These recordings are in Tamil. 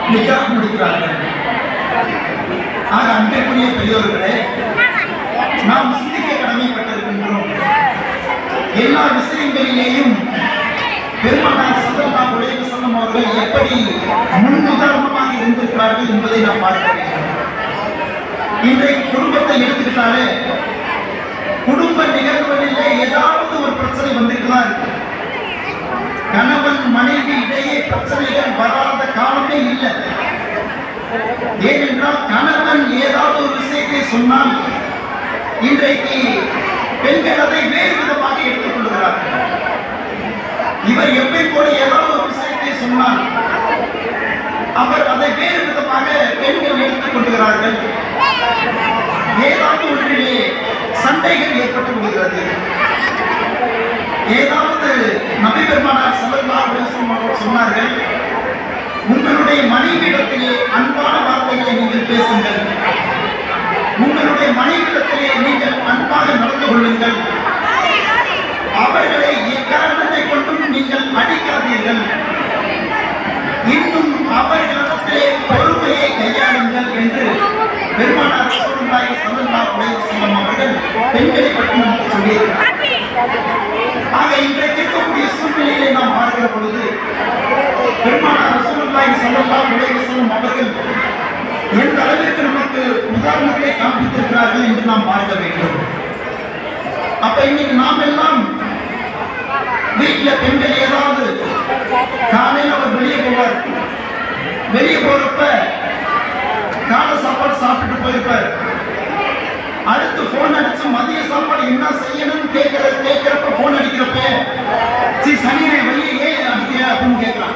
நிக்காக முடிக்கிறார்கள் ஆக அன்பிற்குரிய பெரியோர்களே நாம் சிந்திக்க கடமைப்பட்டிருக்கின்றோம் எல்லா விஷயங்களிலேயும் பெருமானார் சல்லல்லா உலக செல்லும் அவர்கள் எப்படி முன்னுதாரணமாக இருந்திருக்கிறார்கள் என்பதை நாம் பார்க்க வேண்டும் இன்றைக்கு குடும்பத்தை எடுத்துக்கிட்டாலே குடும்ப நிகழ்வுகளிலே ஏதாவது ஒரு பிரச்சனை வந்துட்டுதான் இருக்கு கணவன் மனைவி இடையே பிரச்சனைகள் வராத காலமே இல்லை ஏனென்றால் கணவன் ஏதாவது ஒரு விஷயத்தை சொன்னால் இன்றைக்கு பெண்கள் அதை வேறு விதமாக எடுத்துக் கொள்கிறார்கள் இவர் எப்பை போல ஏதாவது ஒரு விஷயத்தை சொன்னால் அவர் அதை வேறு விதமாக பெண்கள் எடுத்துக் கொள்கிறார்கள் ஏதாவது ஒன்றிலே சண்டைகள் ஏற்பட்டு விடுகிறது ஏதாவது நபி பெருமானார் ஸல்லல்லாஹு அலைஹி வஸல்லம் அவர்கள் சொன்னார்கள் உங்களுடைய மனைவியிடத்திலே அன்பான வார்த்தைகளை நீங்கள் பேசுங்கள் உங்களுடைய மனைவியிடத்திலே நீங்கள் அன்பாக நடந்து கொள்ளுங்கள் அவர்களை எக்காரணத்தை கொண்டும் நீங்கள் அடிக்காதீர்கள் இன்னும் அவர்களிடத்திலே பொறுமையை கையாளுங்கள் என்று பெருமானார் ரசூலுல்லாஹி ஸல்லல்லாஹு அலைஹி வஸல்லம் அவர்கள் பெண்களை பற்றி நமக்கு சொல்லியிருக்கிறார் ஆக இன்றைக்கு இருக்கக்கூடிய சூழ்நிலையிலே நாம் பார்க்கிற பொழுது பெருமானார் ரசூலுல்லாஹி ஸல்லல்லாஹு அலைஹி வஸல்லம் அவர்கள் எந்த அளவிற்கு நமக்கு உதாரணத்தை காண்பித்திருக்கிறார்கள் என்று நாம் பார்க்க வேண்டும் அப்ப இன்னைக்கு நாம் எல்லாம் வீட்டுல பெண்கள் ஏதாவது காலையில் அவர் வெளியே போவார் வெளியே போறப்ப காலை சாப்பாடு சாப்பிட்டு போயிருப்பார் அடுத்து போன் அடிச்சு மதிய சாப்பாடு என்ன செய்யணும்னு கேட்கிற கேட்கிறப்ப போன் அடிக்கிறப்ப சி சனியனை வெளியே ஏன் அடிக்கிற அப்படின்னு கேட்கிறான்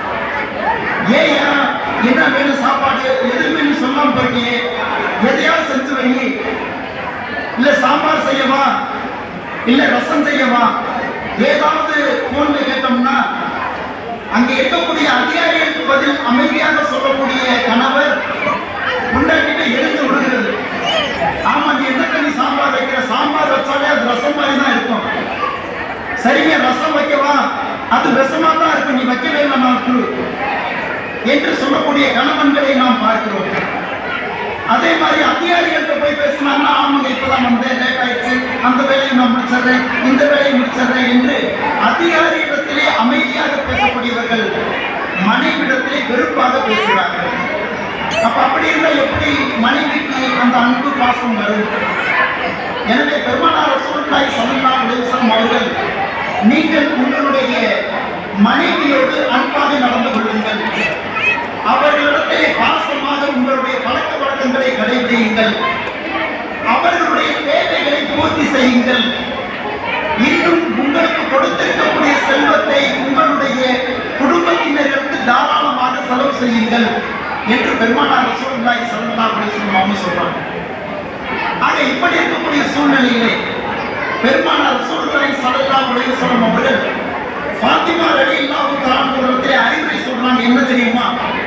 ஏன் என்ன வேணும் சாப்பாடு எதுவுமே நீ சொல்லாம போயிட்டியே எதையாவது செஞ்சு வை இல்ல சாம்பார் செய்யவா இல்ல ரசம் செய்யவா ஏதாவது போன்ல கேட்டோம்னா அங்க இருக்கக்கூடிய அதிகாரிகளுக்கு பதில் அமைதியாக சொல்லக்கூடிய கணவர் முன்னாடிட்டு எழுந்து விடுகிறது ஆமா நீ என்ன நீ சாம்பார் வைக்கிற சாம்பார் வச்சாலே அது ரசம் மாதிரி தான் இருக்கும் சரிங்க ரசம் வைக்கவா அது விஷமா தான் இருக்கும் நீ வைக்கவே நமக்கு என்று சொல்லக்கூடிய கணவன்களை நாம் பார்க்கிறோம் அதே மாதிரி அதிகாரிகள்கிட்ட போய் பேசினாங்கன்னா ஆமாங்க இப்பதான் வந்தேன் லேட் ஆயிடுச்சு அந்த வேலையை நான் முடிச்சிடுறேன் இந்த வேலையை முடிச்சிடுறேன் என்று அதிகாரியிடத்திலே அமைதியாக பேசக்கூடியவர்கள் மனைவிடத்திலே வெறுப்பாக பேசுகிறார்கள் அப்ப அப்படி இருந்தா எப்படி மனைவிக்கு அந்த அன்பு பாசம் வரும் எனவே பெருமானார் ரசூலுல்லாஹி ஸல்லல்லாஹு அலைஹி வஸல்லம் அவர்கள் நீங்கள் உங்களுடைய மனைவியோடு அன்பாக நடந்து கொள்ளுங்கள் அவர்களிடத்திலே பாசமாக உங்களுடைய பழக்க வழக்கங்களை கடைபிடியுங்கள் அவர்களுடைய தேவைகளை பூர்த்தி செய்யுங்கள் இன்னும் உங்களுக்கு கொடுத்திருக்கக்கூடிய செல்வத்தை உங்களுடைய குடும்பத்தினருக்கு தாராளமாக செலவு செய்யுங்கள் என்று பெருமானார் ரசூலுல்லாஹி ஸல்லல்லாஹு அலைஹி வஸல்லம் அவங்க சொல்றாங்க ஆக இப்படி இருக்கக்கூடிய சூழ்நிலையிலே பெருமானார் ரசூலுல்லாஹி ஸல்லல்லாஹு அலைஹி வஸல்லம் அவர்கள் ஃபாத்திமா ரலியல்லாஹு தஆலா அவர்களிடத்திலே அறிவுரை சொல்றாங்க என்ன தெரியுமா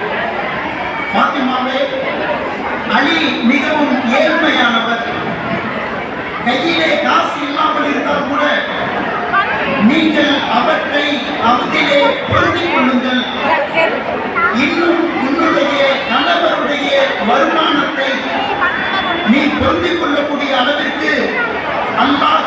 ஃபாத்திமாவே அலி மிகவும் ஏழ்மையானவர் கையிலே காசு இல்லாமல் இருந்தால் கூட நீங்கள் அவற்றை அவற்றிலே பொருந்திக் கொள்ளுங்கள் இன்னும் உன்னுடைய கணவருடைய வருமானத்தை நீ பொருந்திக் கொள்ளக்கூடிய அளவிற்கு அல்லாஹ்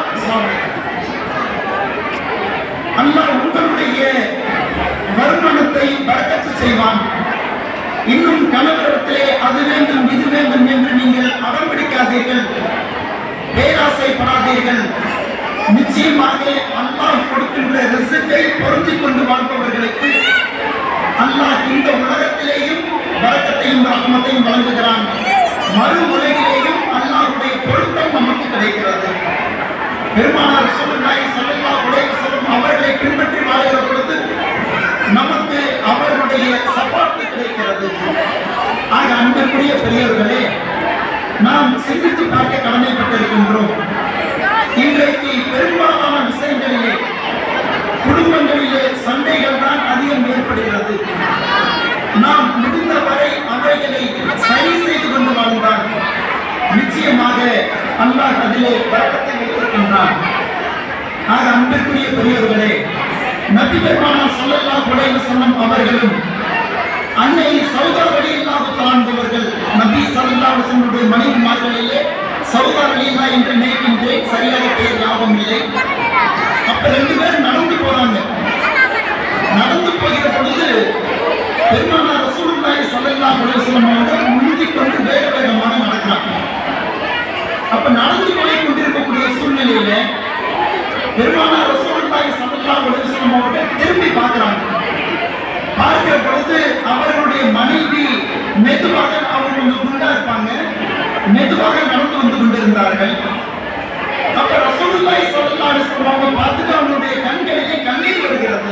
அல்லாஹ் உங்களுடைய வருமானத்தை வரக்கத்து செய்வான் இன்னும் கணவரிடத்திலே அது வேண்டும் இது வேண்டும் என்று நீங்கள் அடம் பிடிக்காதீர்கள் பேராசைப்படாதீர்கள் நிச்சயமாக அல்லாஹ் கொடுக்கின்ற ரிசத்தை பொருந்திக் கொண்டு வாழ்பவர்களுக்கு அல்லாஹ் இந்த உலகத்திலேயும் வரக்கத்தையும் ரஹ்மத்தையும் வழங்குகிறான் மறு உலகிலேயும் அல்லாஹ்வுடைய பொருத்தம் நமக்கு கிடைக்கிறது பெருமானார் சொல்லுநாய் சல்லல்லா உலக செல்லும் அவர்களை பின்பற்றி வாழ்கிற பொழுது நமக்கு அவர்களுடைய சப்பாத்து கிடைக்கிறது ஆக அன்பிற்குரிய பெரியவர்களே நாம் சிந்தித்து பார்க்க கடமைப்பட்டிருக்கின்றோம் இன்றைக்கு பெரும்பாலான விஷயங்களிலே குடும்பங்களிலே சண்டைகள் தான் அதிகம் ஏற்படுகிறது நாம் முடிந்தவரை அவைகளை சரி செய்து கொண்டு வாழ்ந்தால் நிச்சயமாக அல்லாஹ் அதிலே பழக்கத்தை வைத்திருக்கின்றான் ஆக அன்பிற்குரிய பெரியவர்களே நபி பெருமானார் ஸல்லல்லாஹு அலைஹி வஸல்லம் அவர்களும் அன்னை சௌதா வழியில்லாத தாழ்ந்தவர்கள் நபி சல்லல்லாஹு அலைஹி வஸல்லம் மனைவிமார்களிலே சௌதா வழியில்லா என்று நினைக்கின்றேன் சரியாக பெயர் ஞாபகம் இல்லை அப்ப ரெண்டு பேரும் நடந்து போறாங்க நடந்து போகிற பொழுது பெருமானார் ரசூலுல்லாஹி ஸல்லல்லாஹு அலைஹி வஸல்லம் அவர்கள் முந்திக் கொண்டு வேக வேகமாக நடக்கிறாங்க அப்ப நடந்து போய் கொண்டிருக்கக்கூடிய சூழ்நிலையில பெருமானார் ரசூலுல்லாஹி ஸல்லல்லாஹு அலைஹி வஸல்லம் அவர்கள் திரும்பி பார்க்கறாங்க பார்க்கிற பொழுது அவர்களுடைய மனைவி மெதுவாக அவங்க கொஞ்சம் குண்டா இருப்பாங்க மெதுவாக நடந்து வந்து கொண்டிருந்தார்கள் அப்ப ரசூலுல்லாஹி ஸல்லல்லாஹு அலைஹி வஸல்லம் அவங்க பார்த்துட்டு அவங்களுடைய கண்களிலே கண்ணீர் வருகிறது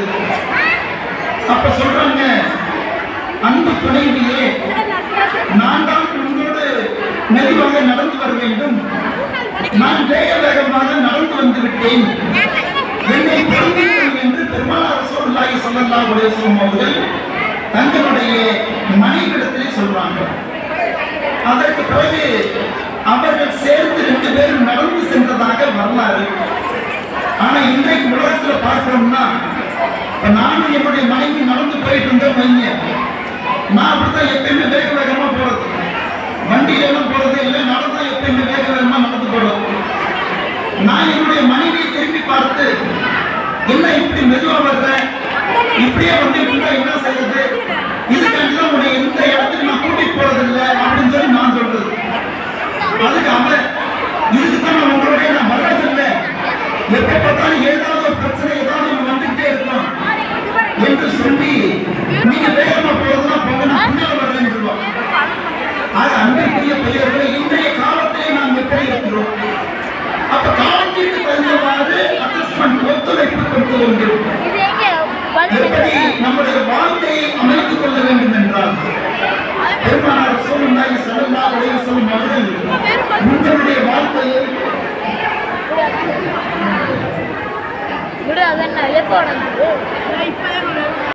அப்ப சொல்றாங்க அன்பு துணைவியே நான் தான் உங்களோடு மெதுவாக நடந்து வர வேண்டும் நான் வேக வேகமாக நடந்து வந்து விட்டேன் என்னை பொறுப்பிக்கும் என்று பெருமானார் ரசூலுல்லாஹி ஸல்லல்லாஹு அலைஹி வஸல்லம் அவர்கள் தங்களுடைய மனைவிடத்திலே சொல்றாங்க அதற்கு பிறகு அவர்கள் சேர்ந்து ரெண்டு பேரும் நடந்து சென்றதாக வரலாறு ஆனா இன்றைக்கு உலகத்துல பார்க்கிறோம்னா இப்ப நானும் என்னுடைய மனைவி நடந்து போயிட்டு இருந்தோம் வைங்க நான் அப்படித்தான் எப்பயுமே வேக வேகமா போறது வண்டியில எல்லாம் போறது இல்லை நடந்தா எப்பயுமே வேக வேகமா நடந்து போறது நான் என்னுடைய மனைவியை திரும்பி பார்த்து என்ன இப்படி மெதுவா வர்ற இப்படியே வந்து இருந்தா என்ன செய்யறது இதுக்காண்டி தான் உன்னை எந்த இடத்துக்கு நான் கூட்டிட்டு போறது இல்லை அப்படின்னு சொல்லி நான் சொல்றது அதுக்கு அவன் இதுக்கு தான் நான் உங்களுடைய நான் வர்றதில்லை எப்ப பார்த்தாலும் ஏதாவது ஒரு பிரச்சனை ஏதாவது ஒண்ணு வந்துட்டே இருக்கும் என்று சொல்லி நீங்க வேகமா போறதுனா போங்க நான் பின்னால வர்றேன்னு சொல்லுவான் ஆக அன்றைக்குரிய பெரியவர்களை இன்றைய காலத்திலே நாம் எப்படி இருக்கிறோம் அப்ப காலத்திற்கு தகுந்தவாறு அட்ஜஸ்ட்மெண்ட் ஒத்துழைப்பு கொடுக்க வேண்டும் எப்படி நம்முடைய வாழ்க்கையை அமைத்துக் கொள்ள வேண்டும் என்றால் பெருமானார் ரசூலுல்லாஹி ஸல்லல்லாஹு அலைஹி வஸல்லம் அவர்கள் உங்களுடைய வாழ்க்கையை விடு அதென்ன எப்போ உடம்பு